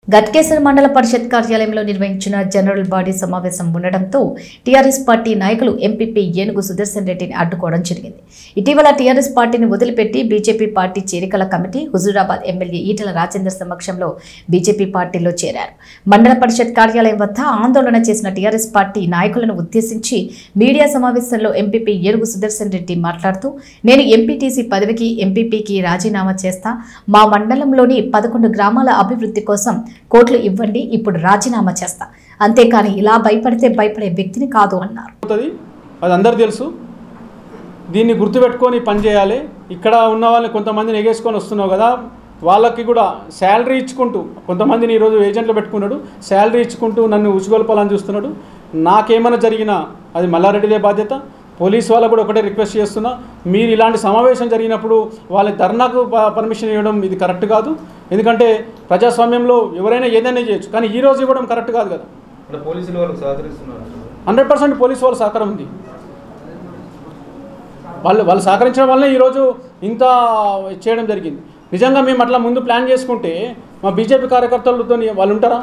గట్కేసర్ మండల పరిషత్ కార్యాలయంలో నిర్వహించిన జనరల్ బాడీ సమావేశం ఉండడంతో టీఆర్ఎస్ పార్టీ నాయకులు ఎంపీపీ ఏనుగు సుదర్శన్ రెడ్డిని అడ్డుకోవడం జరిగింది ఇటీవల టీఆర్ఎస్ పార్టీని వదిలిపెట్టి బీజేపీ పార్టీ చేరికల కమిటీ హుజూరాబాద్ ఎమ్మెల్యే ఈటల రాజేందర్ సమక్షంలో బీజేపీ పార్టీలో చేరారు మండల పరిషత్ కార్యాలయం వద్ద ఆందోళన చేసిన టీఆర్ఎస్ పార్టీ నాయకులను ఉద్దేశించి మీడియా సమావేశంలో ఎంపీపీ ఏనుగు సుదర్శన్ రెడ్డి మాట్లాడుతూ నేను ఎంపీటీసీ పదవికి ఎంపీపీకి రాజీనామా చేస్తా మా మండలంలోని పదకొండు గ్రామాల అభివృద్ధి కోసం కోట్లు ఇవ్వండి ఇప్పుడు రాజీనామా చేస్తా అంతేకాని ఇలా భయపడితే భయపడే వ్యక్తిని కాదు అన్నారు అవుతుంది అది అందరు తెలుసు దీన్ని గుర్తుపెట్టుకొని పని చేయాలి ఇక్కడ ఉన్న వాళ్ళని కొంతమందిని ఎగేసుకొని వస్తున్నావు కదా వాళ్ళకి కూడా శాలరీ ఇచ్చుకుంటూ కొంతమందిని ఈరోజు ఏజెంట్లు పెట్టుకున్నాడు శాలరీ ఇచ్చుకుంటూ నన్ను ఉసుగొల్పాలని చూస్తున్నాడు నాకేమైనా జరిగినా అది మల్లారెడ్డిదే బాధ్యత పోలీస్ వాళ్ళకు కూడా ఒకటే రిక్వెస్ట్ చేస్తున్నా మీరు ఇలాంటి సమావేశం జరిగినప్పుడు వాళ్ళ ధర్నాకు ప- పర్మిషన్ ఇవ్వడం ఇది కరెక్ట్ కాదు ఎందుకంటే ప్రజాస్వామ్యంలో ఎవరైనా ఏదైనా చేయొచ్చు కానీ ఈ రోజు ఇవ్వడం కరెక్ట్ కాదు కదా అంటే పోలీసులు వాళ్ళకి సహకరిస్తున్నారు హండ్రెడ్ పర్సెంట్ పోలీస్ వాళ్ళ సహకారం ఉంది వాళ్ళు వాళ్ళు సహకరించడం వల్లనే ఈరోజు ఇంత చేయడం జరిగింది నిజంగా మేము అట్లా ముందు ప్లాన్ చేసుకుంటే మా బీజేపీ కార్యకర్తలతో వాళ్ళు ఉంటారా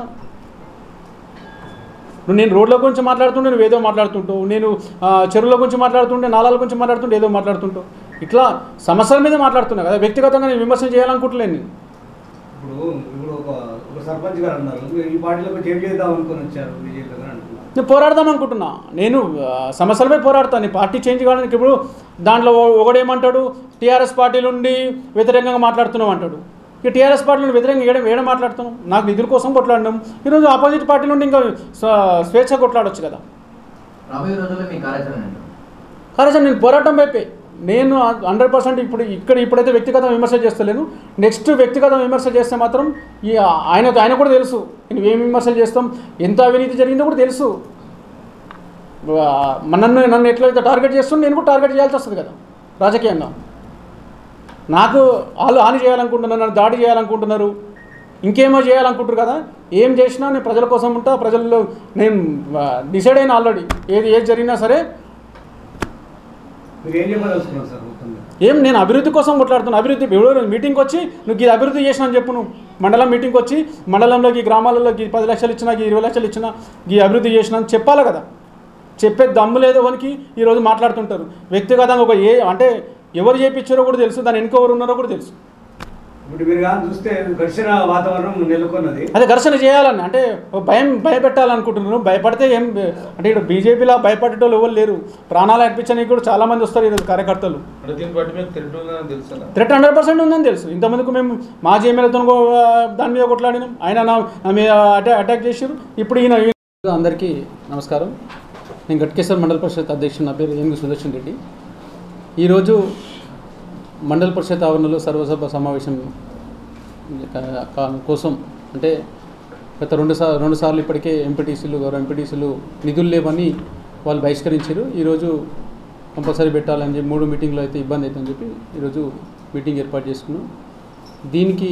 ఇప్పుడు నేను రోడ్ల గురించి మాట్లాడుతుంటే నువ్వు ఏదో మాట్లాడుతుంటావు నేను ఆ, చెరువుల గురించి మాట్లాడుతుంటే నాలాల గురించి మాట్లాడుతుంటే ఏదో మాట్లాడుతుంటావు ఇట్లా సమస్యల మీద మాట్లాడుతున్నా కదా వ్యక్తిగతంగా నేను విమర్శన చేయాలనుకుంటలేను నేను ఇప్పుడు ఇప్పుడు ఒక ఒక సర్పంచ్ గారు అన్నారు మీరు ఈ పార్టీలో చేంజ్ చేద్దాం అనుకొని వచ్చారు బీజేపీ అని అంటున్నారు నేను పోరాడదాం అనుకుంటున్నా నేను ఆ, సమస్యలపై పోరాడతాను ఈ పార్టీ చేంజ్ కావడానికి ఇప్పుడు దాంట్లో ఓ- ఒకడేమంటాడు టీఆర్ఎస్ పార్టీ నుండి వ్యతిరేకంగా మాట్లాడుతున్నాం అంటాడు ఇక టీఆర్ఎస్ పార్టీ నుండి వ్యతిరేకంగా ఏడం ఏడ మాట్లాడుతున్నాం నాకు నిధుల కోసం కొట్లాడినాం ఈరోజు ఆపోజిట్ పార్టీ నుండి ఇంకా స్వ- స్వేచ్ఛ కొట్లాడొచ్చు కదా రాబోయే రోజుల్లో మీ కార్యాచరణ ఏంటి? కానీ నేను పోరాటం వైపే నేను హండ్రెడ్ పర్సెంట్ ఇప్పుడు ఇక్కడ ఇప్పుడైతే వ్యక్తిగత విమర్శ చేస్తలేను నెక్స్ట్ వ్యక్తిగత విమర్శ చేస్తే మాత్రం ఈ ఆయన ఆయన కూడా తెలుసు నేను ఏం విమర్శలు చేస్తాం ఎంత అవినీతి జరిగిందో కూడా తెలుసు ఆ, నన్ను నన్ను ఎట్లయితే టార్గెట్ చేస్తుంటే నేను కూడా టార్గెట్ చేయాల్సి వస్తుంది కదా రాజకీయంగా నాకు వాళ్ళు హాని చేయాలనుకుంటున్నారు నన్ను దాడి చేయాలనుకుంటున్నారు ఇంకేమో చేయాలనుకుంటారు కదా ఏం చేసినా నేను ప్రజల కోసం ఉంటా ప్రజల్లో నేను డిసైడ్ అయిన ఆల్రెడీ ఏది ఏది జరిగినా సరే మీరు ఏం చెప్పదలుచుకున్నారు సార్ మొత్తం మీద? ఏం నేను అభివృద్ధి కోసం కొట్లాడుతున్నా అభివృద్ధి ఎవరో మీటింగ్కి వచ్చి నువ్వు ఇది అభివృద్ధి చేసిన అని చెప్పు నువ్వు మండలం మీటింగ్కి వచ్చి మండలంలోకి గ్రామాలలోకి పది లక్షలు ఇచ్చినా ఈ ఇరవై లక్షలు ఇచ్చినా ఈ అభివృద్ధి చేసిన అని చెప్పాలి కదా చెప్పే దమ్ము లేదో వనికి ఈరోజు మాట్లాడుతుంటారు వ్యక్తిగతంగా ఒక ఏ అంటే ఎవరు చేయించారో కూడా తెలుసు దాని వెనుక ఎవరు ఉన్నారో కూడా తెలుసు ఇప్పుడు మీరు కానీ చూస్తే ఘర్షణ వాతావరణం నెలకొన్నది అదే ఘర్షణ చేయాలని అంటే ఓ భయం భయపెట్టాలనుకుంటున్నారు భయపడితే ఏం అంటే ఇక్కడ బీజేపీలో భయపడేటోళ్ళు ఎవరు లేరు ప్రాణాలు అర్పించడానికి కూడా చాలామంది వస్తారు ఈరోజు కార్యకర్తలు అంటే దీన్ని బట్టి మీకు థ్రెట్ ఉందని తెలుసు కదా థ్రెట్ హండ్రెడ్ పర్సెంట్ ఉందని తెలుసు ఇంతమందికి మేము మాజీ ఎమ్మెల్యేతో దాని మీద కొట్లాడినాం ఆయన నా నా మీద అటాక్ అటాక్ చేసారు ఇప్పుడు ఈయన ఈయన- అందరికీ నమస్కారం నేను గట్కేశ్వర్ మండల పరిషత్ అధ్యక్షుడు నా పేరు ఏనుగు సుదర్శన్ రెడ్డి ఈరోజు మండల పరిషత్ ఆవరణలో సర్వసభ సమావేశం కా- కా- కోసం అంటే గత రెండు సార్లు రెండు సార్లు ఇప్పటికే ఎంపీటీసీలు గౌరవ ఎంపీటీసీలు నిధులు లేవని వాళ్ళు బహిష్కరించారు ఈరోజు కంపల్సరీ పెట్టాలని చెప్పి మూడు మీటింగ్లో అయితే ఇబ్బంది అవుతుందని చెప్పి ఈరోజు మీటింగ్ ఏర్పాటు చేసుకున్నాం దీనికి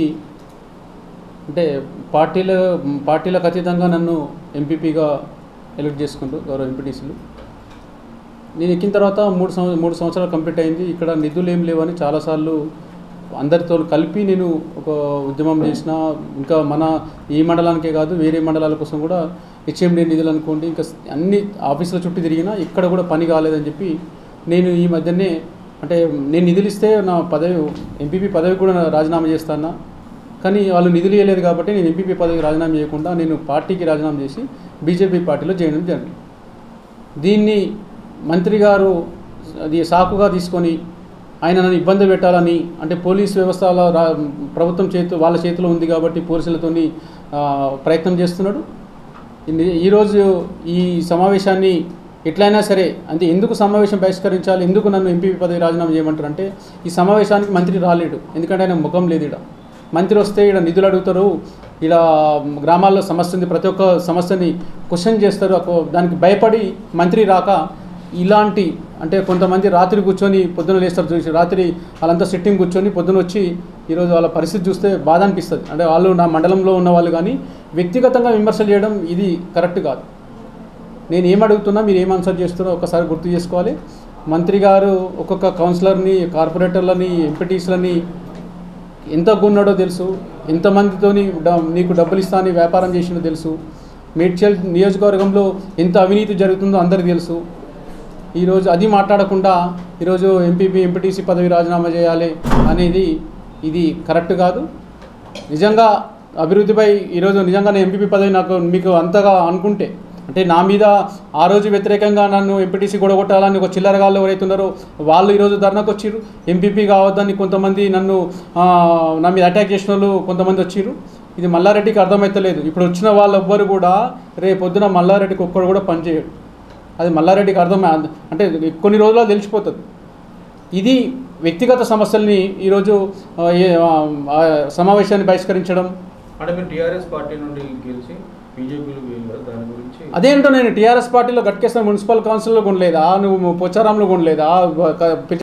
అంటే పార్టీల పార్టీలకు అతీతంగా నన్ను ఎంపీపీగా ఎలక్ట్ చేసుకుంటూ గౌరవ ఎంపీటీసీలు నేను ఎక్కిన తర్వాత మూడు సంవ మూడు సంవత్సరాలు కంప్లీట్ అయింది ఇక్కడ నిధులు ఏం లేవని చాలాసార్లు అందరితో కలిపి నేను ఒక ఉద్యమం చేసిన ఇంకా మన ఈ మండలానికే కాదు వేరే మండలాల కోసం కూడా హెచ్ఎండి నిధులు అనుకోండి ఇంకా అన్ని ఆఫీసుల చుట్టూ తిరిగినా ఇక్కడ కూడా పని కాలేదని చెప్పి నేను ఈ మధ్యనే అంటే నేను నిధులు ఇస్తే నా పదవి ఎంపీపీ పదవి కూడా రాజీనామా చేస్తానా కానీ వాళ్ళు నిధులు ఇవ్వలేదు కాబట్టి నేను ఎంపీపీ పదవికి రాజీనామా చేయకుండా నేను పార్టీకి రాజీనామా చేసి బీజేపీ పార్టీలో చేయడం జరిగింది దీన్ని మంత్రి గారు అది సాకుగా తీసుకొని ఆయన నన్ను ఇబ్బంది పెట్టాలని అంటే పోలీస్ వ్యవస్థల రా ప్రభుత్వం చేతి వాళ్ళ చేతిలో ఉంది కాబట్టి పోలీసులతోని ఆ, ప్రయత్నం చేస్తున్నాడు ఇన్ని- ఈరోజు ఈ సమావేశాన్ని ఎట్లయినా సరే అంటే ఎందుకు సమావేశం బహిష్కరించాలి ఎందుకు నన్ను ఎంపీ పదవి రాజీనామా చేయమంటారు అంటే ఈ సమావేశానికి మంత్రి రాలేడు ఎందుకంటే ఆయన ముఖం లేదు ఇక్కడ మంత్రి వస్తే ఇక్కడ నిధులు అడుగుతారు ఇలా గ్రామాల్లో సమస్య ఉంది ప్రతి ఒక్క సమస్యని క్వశ్చన్ చేస్తారు అకో- దానికి భయపడి మంత్రి రాక ఇలాంటి అంటే కొంతమంది రాత్రి కూర్చొని పొద్దున లేస్తారు చూసి రాత్రి వాళ్ళంతా సిట్టింగ్ కూర్చొని పొద్దున వచ్చి ఈరోజు వాళ్ళ పరిస్థితి చూస్తే బాధ అనిపిస్తుంది అంటే వాళ్ళు నా మండలంలో ఉన్న వాళ్ళు కానీ వ్యక్తిగతంగా విమర్శలు చేయడం ఇది కరెక్ట్ కాదు నేను ఏం అడుగుతున్నా మీరు ఏం ఆన్సర్ చేస్తున్నారో ఒకసారి గుర్తు చేసుకోవాలి మంత్రి గారు ఒక్కొక్క కౌన్సిలర్ని కార్పొరేటర్లని ఎంపీటీస్లని ఎంత కొన్నాడో తెలుసు ఎంతమందితోని డ- నీకు డబ్బులు ఇస్తా అని వ్యాపారం చేసిండో తెలుసు మేడ్చల్ నియోజకవర్గంలో ఎంత అవినీతి జరుగుతుందో అందరికీ తెలుసు ఈరోజు అది మాట్లాడకుండా ఈరోజు ఎంపీపీ ఎంపీటీసీ పదవి రాజీనామా చేయాలి అనేది ఇది కరెక్ట్ కాదు నిజంగా అభివృద్ధిపై ఈరోజు నిజంగానే ఎంపీపీ పదవి నాకు మీకు అంతగా అనుకుంటే అంటే నా మీద ఆ రోజు వ్యతిరేకంగా నన్ను ఎంపీటీసీ గొడగొట్టాలని ఒక చిల్లరగాళ్ళు ఎవరైతే ఉన్నారో వాళ్ళు ఈరోజు ధర్నాకు వచ్చిర్రు ఎంపీపీ కావద్దని కొంతమంది నన్ను ఆ, నా మీద అటాక్ చేసిన వాళ్ళు కొంతమంది వచ్చిర్రు ఇది మల్లారెడ్డికి అర్థమవుతలేదు ఇప్పుడు వచ్చిన వాళ్ళెవ్వరు కూడా రేపు పొద్దున మల్లారెడ్డికి ఒక్కడు కూడా పనిచేయడు అది మల్లారెడ్డికి అర్థం అంటే కొన్ని రోజుల్లో తెలిసిపోతుంది ఇది వ్యక్తిగత సమస్యల్ని ఈరోజు ఆ, ఏ- ఆ, ఆ, సమావేశాన్ని బహిష్కరించడం అంటే మీరు టీఆర్ఎస్ పార్టీ నుండి గెలిచి బీజేపీలో వెళ్ళారు దాని గురించి అదేంటో నేను టీఆర్ఎస్ పార్టీలో గట్కేశ్వర మున్సిపల్ కౌన్సిల్లో కొనలేదా నువ్వు పోచారంలో కొనలేదా